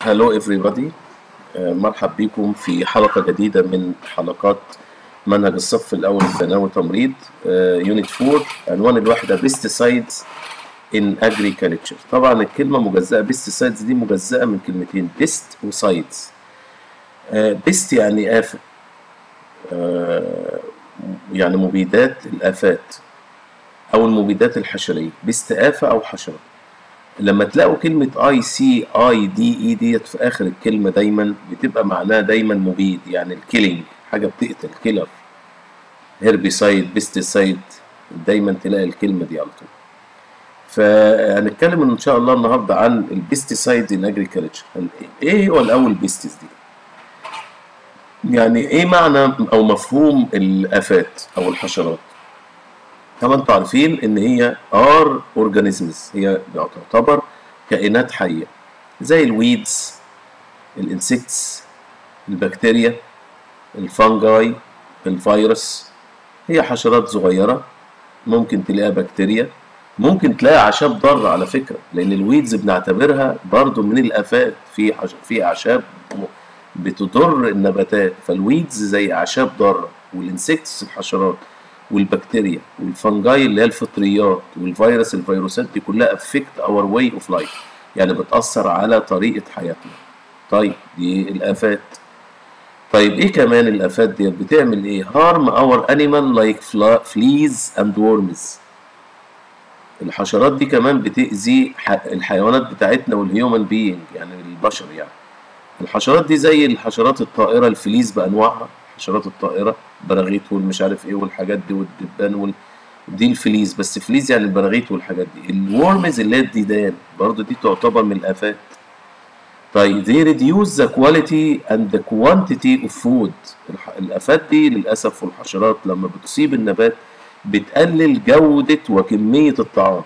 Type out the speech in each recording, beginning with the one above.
هلو everybody آه، مرحب بكم في حلقة جديدة من حلقات منهج الصف الأول الثانوي تمريض يونت 4 عنوان الوحدة pesticides in agriculture طبعا الكلمة مجزأة pesticides دي مجزأة من كلمتين pest وسايدز pest يعني آفة آه، يعني مبيدات الآفات أو المبيدات الحشرية بست آفة أو حشرة لما تلاقوا كلمة اي سي اي دي اي ديت في اخر الكلمة دايما بتبقى معناها دايما مبيد يعني الكيلينج حاجة بتقتل كيلر هيربيسايد بيستيسايد دايما تلاقي الكلمة دي على طول فهنتكلم ان شاء الله النهارده عن البيستيسايد ان اجريكلتشر ايه هو الاول بيستيس دي يعني ايه معنى او مفهوم الافات او الحشرات طبعا انتوا عارفين ان هي ار اورجانيزمز هي تعتبر كائنات حيه زي الويدز الانسكتس البكتيريا الفانجاي الفيروس هي حشرات صغيره ممكن تلاقيها بكتيريا ممكن تلاقي اعشاب ضاره على فكره لان الويدز بنعتبرها برضو من الافات في حش... في اعشاب بتضر النباتات فالويدز زي اعشاب ضاره والانسكتس الحشرات والبكتيريا والفنجاي اللي هي الفطريات والفيروس الفيروسات دي كلها افكت اور واي اوف لايف يعني بتأثر على طريقة حياتنا طيب دي الآفات طيب ايه كمان الآفات دي بتعمل ايه harm our animal like fleas and worms الحشرات دي كمان بتأذي الحيوانات بتاعتنا والهيومن بينج يعني البشر يعني الحشرات دي زي الحشرات الطائرة الفليز بأنواعها حشرات الطائرة براغيث والمش عارف ايه والحاجات دي والدبان وال... دي الفليز بس فليز يعني البراغيث والحاجات دي الورمز اللي هي الديدان برضو دي تعتبر من الآفات طيب they reduce the quality and the quantity of food الآفات دي للأسف والحشرات لما بتصيب النبات بتقلل جودة وكمية الطعام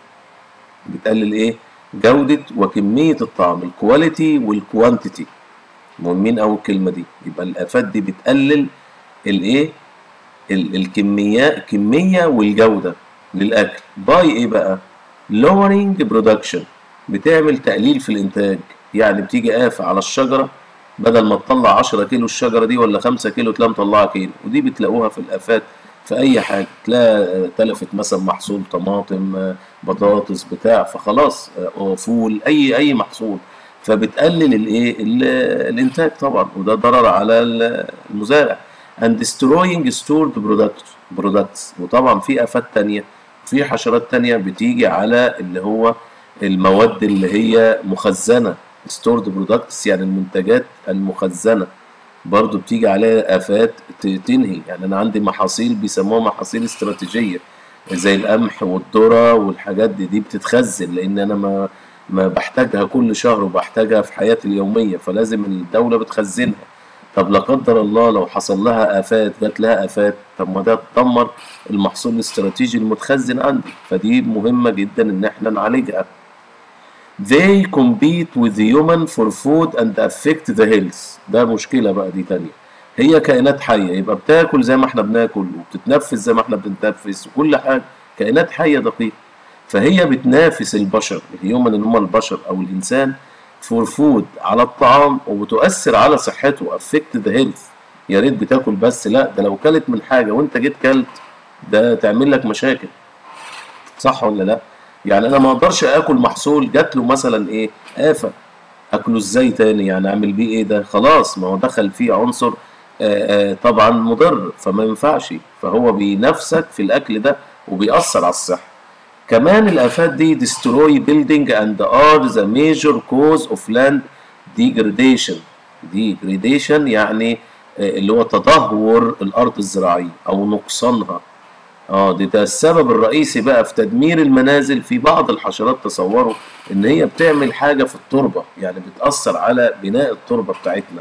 بتقلل ايه؟ جودة وكمية الطعام الكواليتي والكوانتيتي مهمين أوي الكلمة دي يبقى الآفات دي بتقلل الايه الكمية الكمية والجودة للأكل باي ايه بقى lowering production بتعمل تقليل في الإنتاج يعني بتيجي آفة على الشجرة بدل ما تطلع 10 كيلو الشجرة دي ولا 5 كيلو تلاقيها مطلعة كيلو ودي بتلاقوها في الآفات في أي حاجة تلاقي تلفت مثلا محصول طماطم بطاطس بتاع فخلاص فول أي أي محصول فبتقلل الايه الانتاج طبعا وده ضرر على المزارع and destroying stored products products وطبعا في افات تانية في حشرات تانية بتيجي على اللي هو المواد اللي هي مخزنة stored products يعني المنتجات المخزنة برضو بتيجي عليها افات تنهي يعني انا عندي محاصيل بيسموها محاصيل استراتيجية زي القمح والذرة والحاجات دي دي بتتخزن لان انا ما ما بحتاجها كل شهر وبحتاجها في حياتي اليومية فلازم الدولة بتخزنها طب لا قدر الله لو حصل لها آفات جات لها آفات طب ما ده تدمر المحصول الاستراتيجي المتخزن عندي فدي مهمة جدا إن احنا نعالجها They compete with the human for food and affect the health ده مشكلة بقى دي تانية هي كائنات حية يبقى بتاكل زي ما احنا بناكل وبتتنفس زي ما احنا بنتنفس وكل حاجة كائنات حية دقيقة فهي بتنافس البشر الهيومن اللي هم البشر او الانسان فور فود على الطعام وبتؤثر على صحته افكت ذا هيلث يا ريت بتاكل بس لا ده لو كلت من حاجه وانت جيت كلت ده تعمل لك مشاكل صح ولا لا يعني انا ما اقدرش اكل محصول جات له مثلا ايه افه اكله ازاي تاني يعني اعمل بيه ايه ده خلاص ما هو دخل فيه عنصر آآ آآ طبعا مضر فما ينفعش فهو بينافسك في الاكل ده وبيأثر على الصحه كمان الآفات دي destroy building and are the major cause of land degradation degradation يعني اللي هو تدهور الأرض الزراعية أو نقصانها اه دي ده السبب الرئيسي بقى في تدمير المنازل في بعض الحشرات تصوروا ان هي بتعمل حاجة في التربة يعني بتأثر على بناء التربة بتاعتنا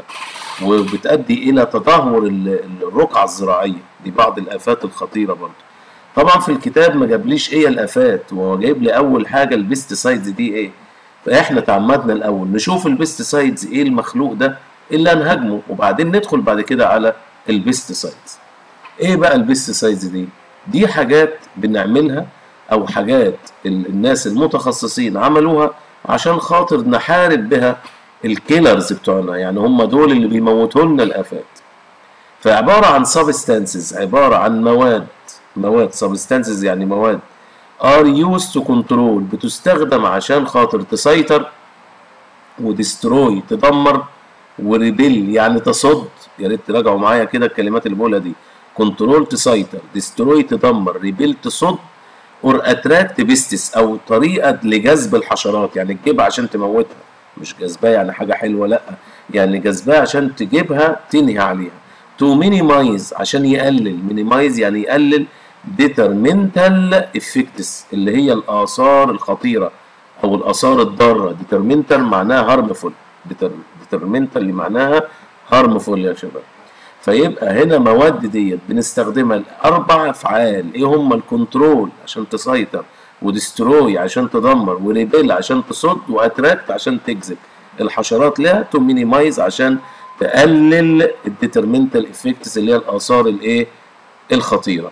وبتؤدي إلى تدهور الرقعة الزراعية دي بعض الآفات الخطيرة برضه طبعا في الكتاب ما جابليش ايه الافات وهو جايب لي اول حاجه البيستسايدز دي ايه فاحنا تعمدنا الاول نشوف البيستسايدز ايه المخلوق ده اللي هنهاجمه وبعدين ندخل بعد كده على البيستسايدز ايه بقى البيستسايدز دي دي حاجات بنعملها او حاجات الناس المتخصصين عملوها عشان خاطر نحارب بها الكيلرز بتوعنا يعني هم دول اللي بيموتوا لنا الافات فعباره عن سبستانسز عباره عن مواد مواد سبستانسز يعني مواد are used to control بتستخدم عشان خاطر تسيطر وديستروي تدمر وريبيل يعني تصد يا ريت تراجعوا معايا كده الكلمات اللي بقولها دي كنترول تسيطر ديستروي تدمر ريبيل تصد اور اتراكت بيستس او طريقه لجذب الحشرات يعني تجيبها عشان تموتها مش جذبها يعني حاجه حلوه لا يعني جذبها عشان تجيبها تنهي عليها تو مينيمايز عشان يقلل مينيمايز يعني يقلل ديترمنتال افكتس اللي هي الاثار الخطيره او الاثار الضاره ديترمنتال معناها هارمفول ديترمنتال اللي معناها هارمفول يا شباب فيبقى هنا مواد ديت بنستخدمها لاربع افعال ايه هم الكنترول عشان تسيطر وديستروي عشان تدمر وريبيل عشان تصد واتراكت عشان تجذب الحشرات لها تو مينيمايز عشان تقلل الديترمنتال افكتس اللي هي الاثار الايه الخطيره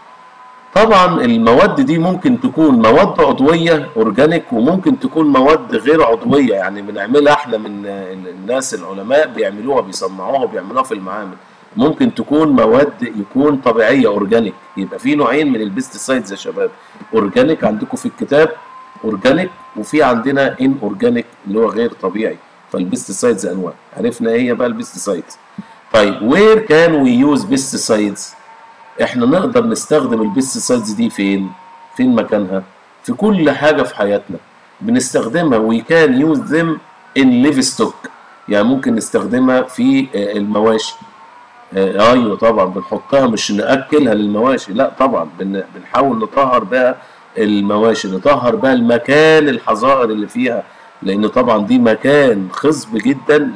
طبعا المواد دي ممكن تكون مواد عضويه اورجانيك وممكن تكون مواد غير عضويه يعني بنعملها احنا من الناس العلماء بيعملوها بيصنعوها وبيعملوها في المعامل ممكن تكون مواد يكون طبيعيه اورجانيك يبقى في نوعين من البيستسايدز يا شباب اورجانيك عندكم في الكتاب اورجانيك وفي عندنا ان اورجانيك اللي هو غير طبيعي فالبيستسايدز انواع عرفنا ايه هي بقى البيستسايدز طيب وير كان وي يوز بيستسايدز احنا نقدر نستخدم البيستسايدز دي فين فين مكانها في كل حاجه في حياتنا بنستخدمها وي كان يوز ذم ان ليف ستوك يعني ممكن نستخدمها في المواشي آه ايوه طبعا بنحطها مش ناكلها للمواشي لا طبعا بن بنحاول نطهر بقى المواشي نطهر بقى المكان الحظائر اللي فيها لان طبعا دي مكان خصب جدا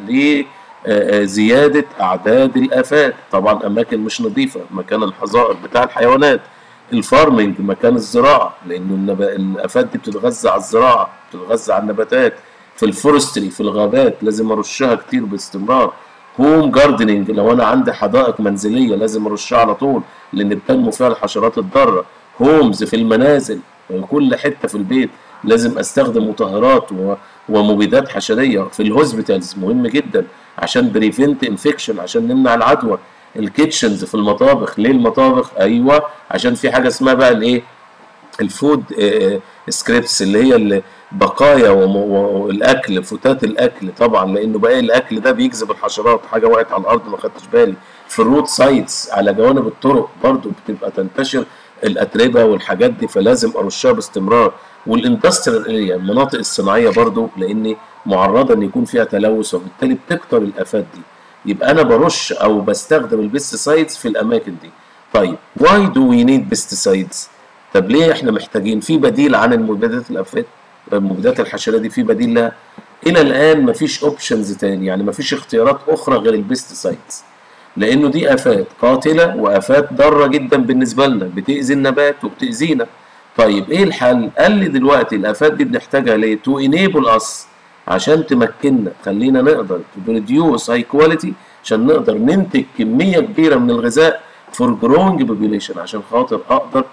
لزياده اعداد الافات طبعا اماكن مش نظيفه مكان الحظائر بتاع الحيوانات الفارمنج مكان الزراعه لانه النب... الافات دي بتتغذى على الزراعه بتتغذى على النباتات في الفورستري في الغابات لازم ارشها كتير باستمرار هوم جاردنينج لو انا عندي حدائق منزليه لازم ارشها على طول لان بتنمو فيها الحشرات الضاره هومز في المنازل كل حته في البيت لازم استخدم مطهرات و... ومبيدات حشريه في الهوسبيتالز مهم جدا عشان بريفنت انفكشن عشان نمنع العدوى الكيتشنز في المطابخ ليه المطابخ ايوه عشان في حاجه اسمها بقى الايه الفود سكريبتس اللي هي بقايا والاكل فتات الاكل طبعا لانه بقى الاكل ده بيجذب الحشرات حاجه وقعت على الارض ما خدتش بالي في الروت سايتس على جوانب الطرق برضو بتبقى تنتشر الاتربه والحاجات دي فلازم ارشها باستمرار والاندستريال اريا المناطق الصناعيه برضو لان معرضه ان يكون فيها تلوث وبالتالي بتكتر الافات دي يبقى انا برش او بستخدم البيستسايدز في الاماكن دي طيب واي دو وي نيد بيستسايدز طب ليه احنا محتاجين في بديل عن المبيدات الافات المبيدات الحشريه دي في بديل لها الى الان مفيش اوبشنز تاني يعني مفيش اختيارات اخرى غير البيستسايدز لانه دي افات قاتله وافات ضاره جدا بالنسبه لنا بتاذي النبات وبتاذينا طيب ايه الحل قال لي دلوقتي الافات دي بنحتاجها ليه تو انيبل اس عشان تمكننا خلينا نقدر بروديوس هاي كواليتي عشان نقدر ننتج كميه كبيره من الغذاء فور جرونج بوبيليشن عشان خاطر اقدر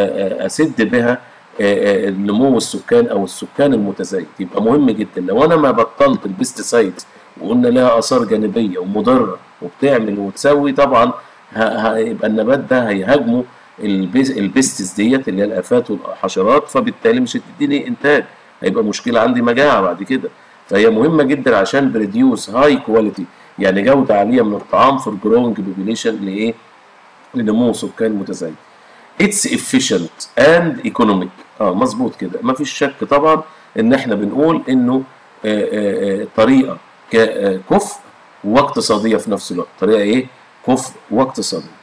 اسد بها نمو السكان او السكان المتزايد يبقى مهم جدا لو انا ما بطلت البيستسايدز وقلنا لها اثار جانبيه ومضره وبتعمل وتسوي طبعا هيبقى النبات ده هيهاجمه البيستس ديت اللي هي الافات والحشرات فبالتالي مش هتديني انتاج هيبقى مشكله عندي مجاعه بعد كده فهي مهمه جدا عشان بريديوس هاي كواليتي يعني جوده عاليه من الطعام فور جرونج بوبيليشن لايه؟ لنمو سكان متزايد. اتس efficient اند ايكونوميك اه مظبوط كده ما فيش شك طبعا ان احنا بنقول انه آآ آآ طريقه كفء واقتصاديه في نفس الوقت طريقه ايه كفء واقتصاديه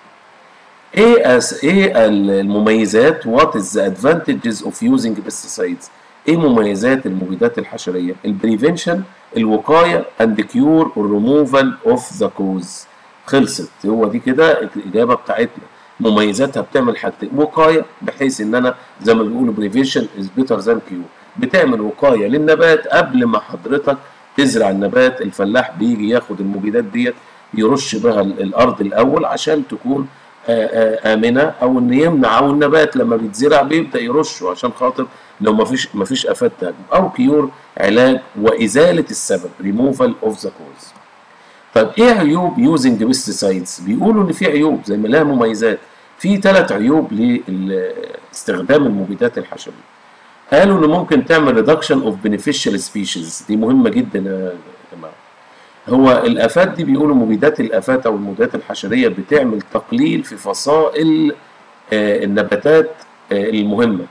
ايه أس ايه المميزات وات از ذا ادفانتجز اوف يوزنج بيستسايدز ايه مميزات المبيدات الحشريه البريفنشن الوقايه اند كيور والريموفال اوف ذا كوز خلصت هو دي كده الاجابه بتاعتنا مميزاتها بتعمل حاجتين وقايه بحيث ان انا زي ما بيقولوا بريفنشن از بيتر ذان كيور بتعمل وقايه للنبات قبل ما حضرتك تزرع النبات الفلاح بيجي ياخد المبيدات ديت يرش بها الارض الاول عشان تكون امنه او ان يمنع او النبات لما بيتزرع بيبدا يرشه عشان خاطر لو ما فيش ما فيش افات تهاجم او كيور علاج وازاله السبب ريموفال اوف ذا كوز طيب ايه عيوب يوزنج بيستسايدز بيقولوا ان في عيوب زي ما لها مميزات في ثلاث عيوب لاستخدام المبيدات الحشريه قالوا ان ممكن تعمل ريدكشن اوف بينيفيشال سبيشيز دي مهمه جدا يا جماعه هو الافات دي بيقولوا مبيدات الافات او المبيدات الحشريه بتعمل تقليل في فصائل النباتات المهمه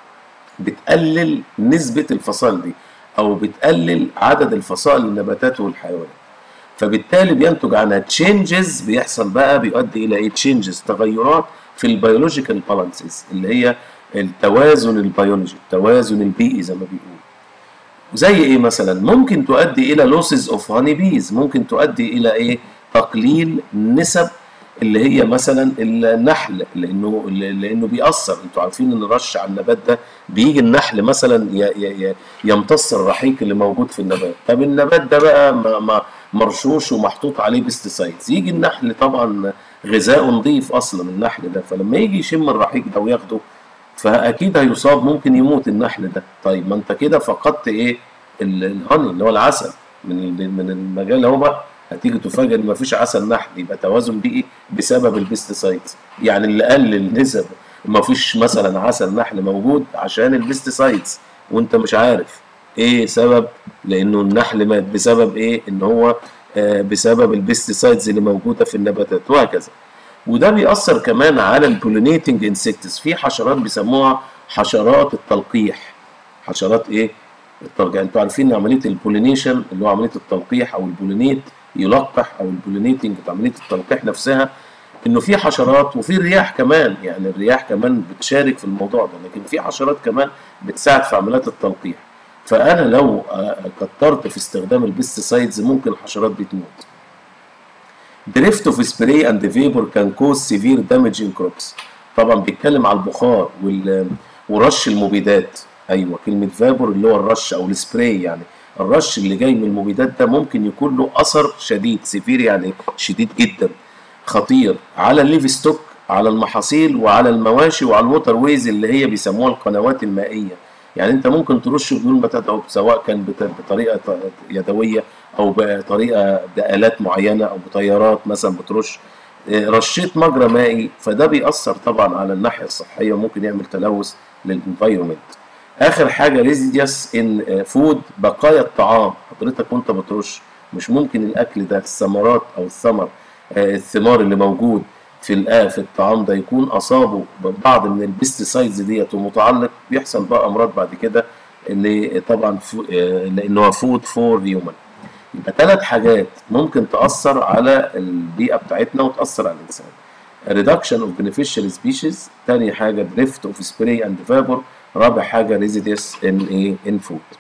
بتقلل نسبه الفصائل دي او بتقلل عدد الفصائل النباتات والحيوانات فبالتالي بينتج عنها تشينجز بيحصل بقى بيؤدي الى ايه تشينجز تغيرات في البيولوجيكال بالانسز اللي هي التوازن البيولوجي التوازن البيئي زي ما بيقولوا زي ايه مثلا ممكن تؤدي الى لوسز اوف هاني بيز ممكن تؤدي الى ايه تقليل نسب اللي هي مثلا النحل لانه لانه بيأثر انتوا عارفين ان الرش على النبات ده بيجي النحل مثلا يمتص الرحيق اللي موجود في النبات طب النبات ده بقى مرشوش ومحطوط عليه بيستسايدز يجي النحل طبعا غذاء نظيف اصلا النحل ده فلما يجي يشم الرحيق ده وياخده فاكيد هيصاب ممكن يموت النحل ده طيب ما انت كده فقدت ايه الهاني اللي هو العسل من من المجال اهو بقى هتيجي تفاجئ ان مفيش عسل نحل يبقى توازن بيئي بسبب البيستسايدز يعني اللي قلل نسب مفيش مثلا عسل نحل موجود عشان البيستسايدز وانت مش عارف ايه سبب لانه النحل مات بسبب ايه ان هو آه بسبب البيستسايدز اللي موجوده في النباتات وهكذا وده بيأثر كمان على البولينيتنج انسكتس في حشرات بيسموها حشرات التلقيح حشرات ايه التلقيح انتوا عارفين عمليه البولينيشن اللي هو عمليه التلقيح او البولينيت يلقح او البولينيتنج عمليه التلقيح نفسها انه في حشرات وفي الرياح كمان يعني الرياح كمان بتشارك في الموضوع ده لكن في حشرات كمان بتساعد في عمليات التلقيح فانا لو كترت في استخدام البيستسايدز ممكن الحشرات دي تموت دريفت اوف سبراي اند فيبر كان كوز سيفير دامج ان كروبس طبعا بيتكلم على البخار وال ورش المبيدات ايوه كلمه فابور اللي هو الرش او السبراي يعني الرش اللي جاي من المبيدات ده ممكن يكون له اثر شديد سيفير يعني شديد جدا خطير على الليف ستوك على المحاصيل وعلى المواشي وعلى الووتر ويز اللي هي بيسموها القنوات المائيه يعني انت ممكن ترش بدون ما تدعو سواء كان بطريقه يدويه او بطريقه بآلات معينه او بطيارات مثلا بترش رشيت مجرى مائي فده بيأثر طبعا على الناحيه الصحيه وممكن يعمل تلوث للانفايرمنت اخر حاجه ريزيديوس ان فود بقايا الطعام حضرتك وانت بترش مش ممكن الاكل ده الثمرات او الثمر الثمار اللي موجود في في الطعام ده يكون اصابه بعض من البيستسايدز ديت ومتعلق بيحصل بقى امراض بعد كده اللي طبعا لانه فود فور هيومن يبقى ثلاث حاجات ممكن تاثر على البيئه بتاعتنا وتاثر على الانسان reduction of beneficial species تاني حاجه drift of spray and vapor رابع حاجه residues in ايه in food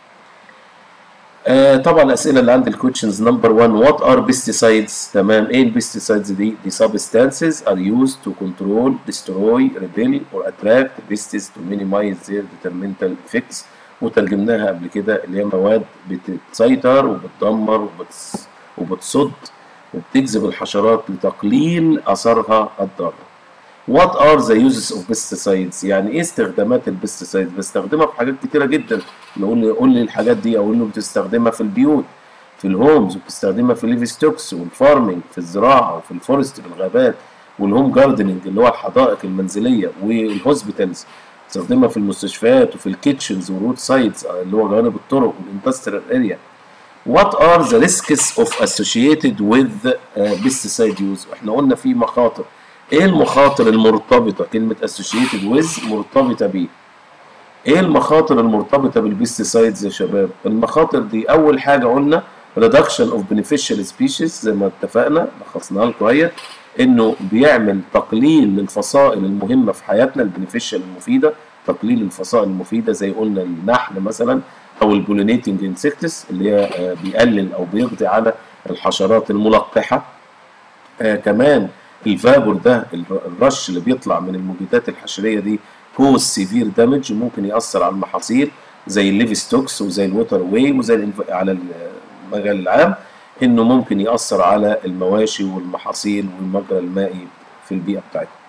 آه طبعا الاسئله اللي عند الكويشنز نمبر 1 وات ار بيستيسايدز تمام ايه البيستيسايدز دي دي substances are used to control destroy repel or attract pests to minimize their detrimental effects وترجمناها قبل كده اللي هي مواد بتسيطر وبتدمر وبتص... وبتصد وبتجذب الحشرات لتقليل اثرها الضار What are the uses of pesticides؟ يعني ايه استخدامات البيستيسايدز؟ بستخدمها في حاجات كتيرة جدا نقول لي قول لي الحاجات دي اقول له بتستخدمها في البيوت في الهومز وبتستخدمها في الليف ستوكس والفارمنج في الزراعة وفي الفورست في الغابات والهوم جاردنينج اللي هو الحدائق المنزلية والهوسبيتالز بتستخدمها في المستشفيات وفي الكيتشنز والرود سايدز اللي هو جوانب الطرق والاندستريال اريا What are the risks of associated with uh, pesticide use؟ احنا قلنا في مخاطر ايه المخاطر المرتبطة كلمة associated with مرتبطة بيه ايه المخاطر المرتبطة بالبيستيسايدز يا شباب المخاطر دي اول حاجة قلنا reduction of beneficial species زي ما اتفقنا لخصناها لكم اهي انه بيعمل تقليل للفصائل المهمة في حياتنا البنفيشال المفيدة تقليل الفصائل المفيدة زي قلنا النحل مثلا او البولينيتنج انسكتس اللي هي بيقلل او بيقضي على الحشرات الملقحة آه كمان الفابور ده الرش اللي بيطلع من المبيدات الحشريه دي كوز سيفير دامج ممكن ياثر على المحاصيل زي الليف ستوكس وزي الووتر واي وزي الانف... على المجال العام انه ممكن ياثر على المواشي والمحاصيل والمجرى المائي في البيئه بتاعتنا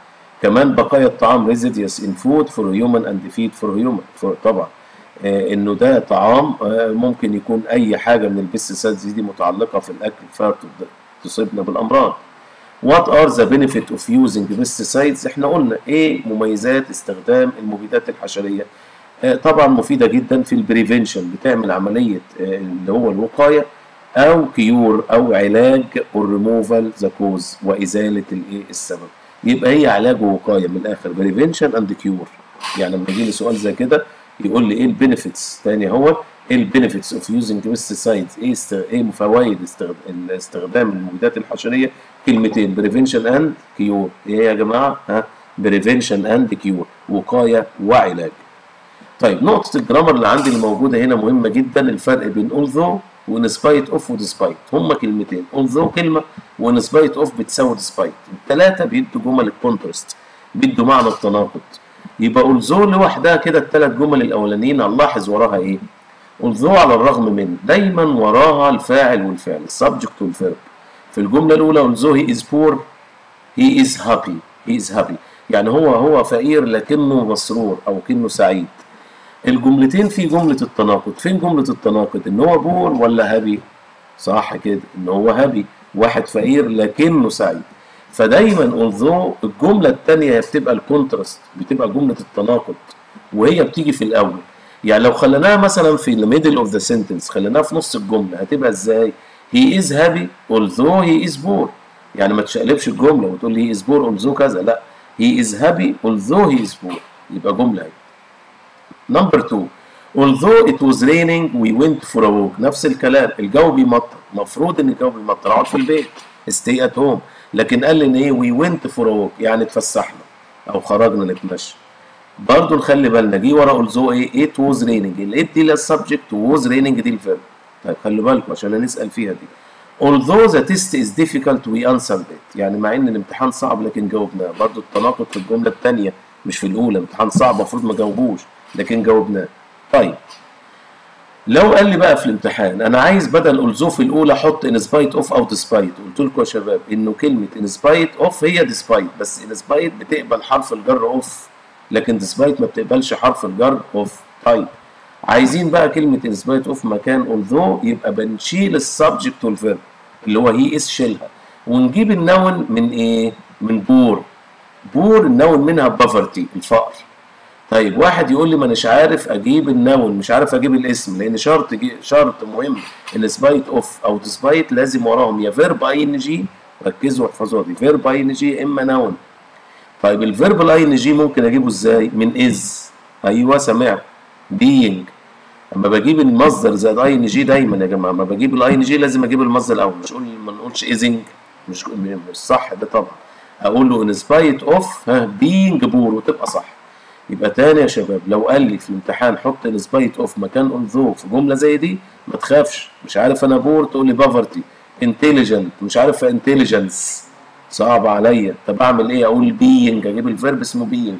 كمان بقايا الطعام residues in food for human and feed for human for طبعا آه انه ده طعام آه ممكن يكون اي حاجه من البيستيسايدز دي متعلقه في الاكل فتصيبنا بالامراض What are the benefit of using pesticides؟ احنا قلنا ايه مميزات استخدام المبيدات الحشريه آه طبعا مفيده جدا في البريفنشن بتعمل عمليه آه اللي هو الوقايه او كيور او علاج والريموفال ذا كوز وازاله الايه السبب يبقى هي علاج ووقايه من الاخر بريفنشن اند كيور يعني لما يجي لي سؤال زي كده يقول لي ايه البينيفيتس تاني هو ايه البينيفيتس اوف يوزنج بيستيسايدز ايه است... ايه فوائد استخد... استخدام المبيدات الحشريه كلمتين بريفنشن اند كيور ايه يا جماعه ها بريفنشن اند كيور وقايه وعلاج طيب نقطه الجرامر اللي عندي الموجوده هنا مهمه جدا الفرق بين although وان سبايت اوف وديسبايت هما كلمتين although كلمه وان سبايت اوف بتساوي ديسبايت الثلاثه بيدوا جمل الكونترست بيدوا معنى التناقض يبقى although لوحدها كده الثلاث جمل الاولانيين هنلاحظ وراها ايه although على الرغم من دايما وراها الفاعل والفعل السبجكت والفيرب في الجمله الاولى although he is poor he is happy he is happy يعني هو هو فقير لكنه مسرور او كنه سعيد الجملتين في جملة التناقض فين جملة التناقض ان هو بور ولا هابي صح كده ان هو هابي واحد فقير لكنه سعيد فدايما although الجملة التانية هي بتبقى الكونتراست بتبقى جملة التناقض وهي بتيجي في الاول يعني لو خليناها مثلا في الميدل اوف ذا سنتنس خليناها في نص الجملة هتبقى ازاي he is happy although he is poor يعني ما تشقلبش الجملة وتقول لي he is poor although كذا لا he is happy although he is poor يبقى جملة هي نمبر 2 although it was raining we went for a walk نفس الكلام الجو بيمطر المفروض ان الجو بيمطر اقعد في البيت stay at home لكن قال لي ان ايه we went for a walk يعني اتفسحنا او خرجنا نتمشى برضه نخلي بالنا جه ورا although ايه it was raining الايه دي للسبجكت was raining دي الفيرب طيب خلي بالكم عشان هنسال فيها دي although the test is difficult we answered it يعني مع ان الامتحان صعب لكن جاوبناه برضه التناقض في الجمله الثانيه مش في الاولى امتحان صعب المفروض ما جاوبوش لكن جاوبناه طيب لو قال لي بقى في الامتحان انا عايز بدل الزو في الاولى احط ان سبايت اوف او ديسبايت قلت لكم يا شباب انه كلمه ان سبايت اوف هي ديسبايت بس ان سبايت بتقبل حرف الجر اوف لكن ديسبايت ما بتقبلش حرف الجر اوف طيب عايزين بقى كلمه ان سبايت اوف مكان although يبقى بنشيل السبجكت والفيرب اللي هو هي اس شيلها ونجيب النون من ايه من بور بور النون منها بافرتي الفقر طيب واحد يقول لي ما اناش عارف اجيب النون مش عارف اجيب الاسم لان شرط شرط مهم ان سبايت اوف او ديسبايت لازم وراهم يا فيرب اي ان جي ركزوا واحفظوها دي فيرب اي ان جي اما نون طيب الفيرب الاي ان جي ممكن اجيبه ازاي من از ايوه سمعت بينج اما بجيب المصدر زائد اي ان جي دايما يا جماعه اما بجيب الاي ان جي لازم اجيب المصدر الاول مش اقول ما نقولش ازنج مش مش صح ده طبعا اقول له ان سبايت اوف ها بينج بور وتبقى صح يبقى تاني يا شباب لو قال لي في الامتحان حط ان سبايت اوف مكان اون ذو في جمله زي دي ما تخافش مش عارف انا بور تقول لي بافرتي انتليجنت مش عارف انتليجنس صعب عليا طب اعمل ايه اقول بينج اجيب الفيرب اسمه بينج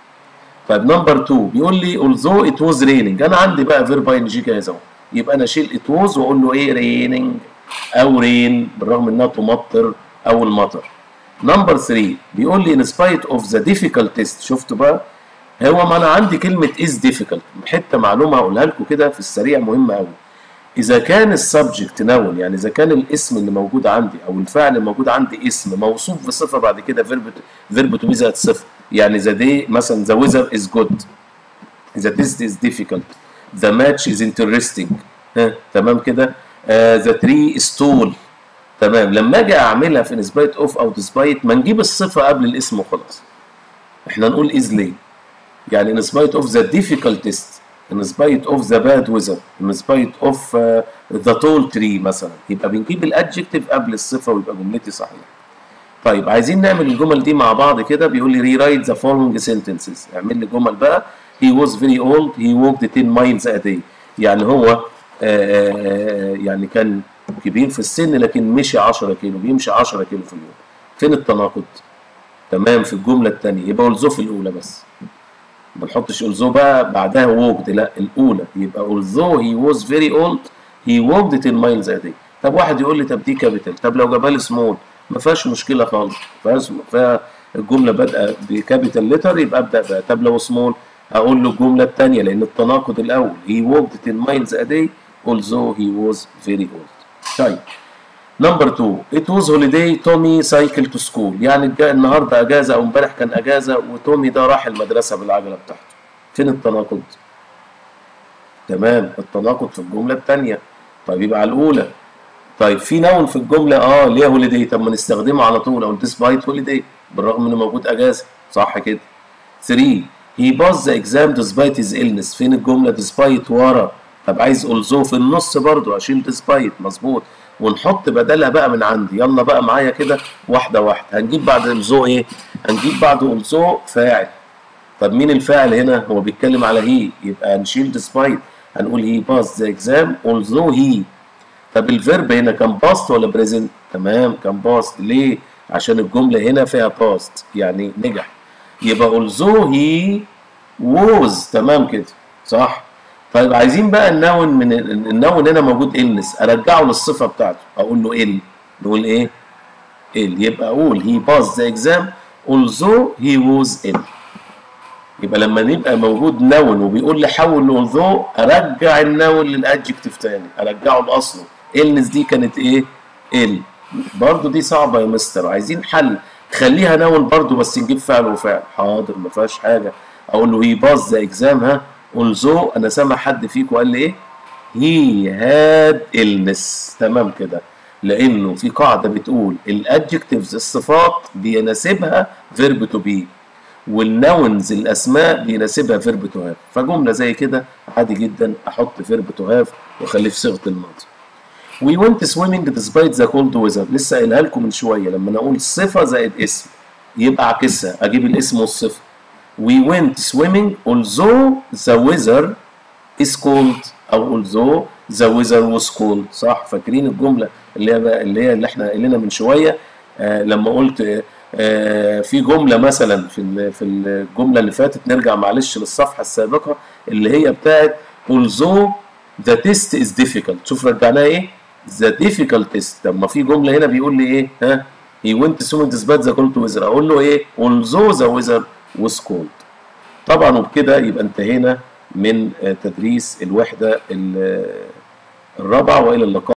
طيب نمبر 2 بيقول لي although it was raining انا عندي بقى فيرب اي ان جي جاهز اهو يبقى انا اشيل it was واقول له ايه raining او رين بالرغم انها تمطر او المطر نمبر 3 بيقول لي in spite of the difficult test شفتوا بقى هو ما انا عندي كلمه is difficult حته معلومه هقولها لكم كده في السريع مهمه قوي اذا كان السبجكت نون يعني اذا كان الاسم اللي موجود عندي او الفعل الموجود عندي اسم موصوف بصفه بعد كده فيرب فيرب تو بي زائد صفه يعني ذا دي مثلا ذا ويذر از جود ذا تيست از ديفيكولت ذا ماتش از انترستنج ها تمام كده ذا تري از تول تمام لما اجي اعملها في نسبايت اوف او ديسبايت ما نجيب الصفه قبل الاسم وخلاص احنا نقول از ليه يعني in spite of the difficult test in spite of the bad weather in spite of uh, the tall tree مثلا يبقى بنجيب الادجكتيف قبل الصفه ويبقى جملتي صحيحه طيب عايزين نعمل الجمل دي مع بعض كده بيقول لي rewrite the following sentences اعمل لي جمل بقى he was very old he walked 10 miles a day يعني هو آه يعني كان كبير في السن لكن مشي 10 كيلو بيمشي 10 كيلو في اليوم فين التناقض تمام في الجمله الثانيه يبقى الزوف الاولى بس ما نحطش although بقى بعدها walked لا الاولى يبقى although he was very old he walked 10 miles a day طب واحد يقول لي طب دي كابيتال طب لو جابها لي سمول ما فيهاش مشكله خالص فيها الجمله بادئه بكابيتال ليتر يبقى ابدا بها طب لو سمول هقول له الجمله الثانيه لان التناقض الاول he walked 10 miles a day although he was very old طيب نمبر 2 it was holiday تومي سايكل تو سكول يعني جاء النهارده اجازه او امبارح كان اجازه وتومي ده راح المدرسه بالعجله بتاعته فين التناقض تمام التناقض في الجمله الثانيه طيب يبقى على الاولى طيب في نون في الجمله اه ليه هوليداي طب ما نستخدمه على طول او ديسبايت هوليداي بالرغم انه موجود اجازه صح كده 3 he passed the exam despite his illness فين الجمله despite ورا طب عايز الزو في النص برضو اشيل despite مظبوط ونحط بدلها بقى من عندي يلا بقى معايا كده واحده واحده هنجيب بعد الزو ايه هنجيب بعد الزو فاعل طب مين الفاعل هنا هو بيتكلم على هي يبقى هنشيل despite هنقول he passed the exam although he طب الفيرب هنا كان باست ولا بريزنت تمام كان باست ليه عشان الجمله هنا فيها باست يعني نجح يبقى although he was تمام كده صح طيب عايزين بقى النون من النون هنا موجود illness ارجعه للصفه بتاعته اقول له ال نقول ايه ال يبقى اقول he passed the exam although he was ill يبقى لما نبقى موجود نون وبيقول لي حول لألذو ارجع النون للادجكتيف تاني ارجعه لاصله illness دي كانت ايه ال برضو دي صعبه يا مستر عايزين حل خليها نون برضو بس نجيب فعل وفعل حاضر ما فيهاش حاجه اقول له هي باز ذا اكزام ها although انا سامع حد فيكم قال لي ايه he had illness تمام كده لانه في قاعده بتقول الادجكتيفز الصفات بيناسبها فيرب تو بي والنونز الاسماء بيناسبها فيرب تو هاف فجمله زي كده عادي جدا احط فيرب تو هاف واخليه في صيغه الماضي We went swimming despite the cold weather لسه قايلها لكم من شويه لما انا اقول صفه زائد اسم يبقى عكسها اجيب الاسم والصفه We went swimming although the weather is cold او although the weather was cold صح فاكرين الجمله اللي هي بقى اللي هي اللي احنا قايلينها من شويه آه لما قلت آه في جمله مثلا في في الجمله اللي فاتت نرجع معلش للصفحه السابقه اللي هي بتاعت although the test is difficult شوف رجعناها ايه the difficult test طب ما في جمله هنا بيقول لي ايه ها he went swimming despite the cold weather اقول له ايه although the weather was cold طبعا وبكده يبقى انتهينا من تدريس الوحده الرابعه والى اللقاء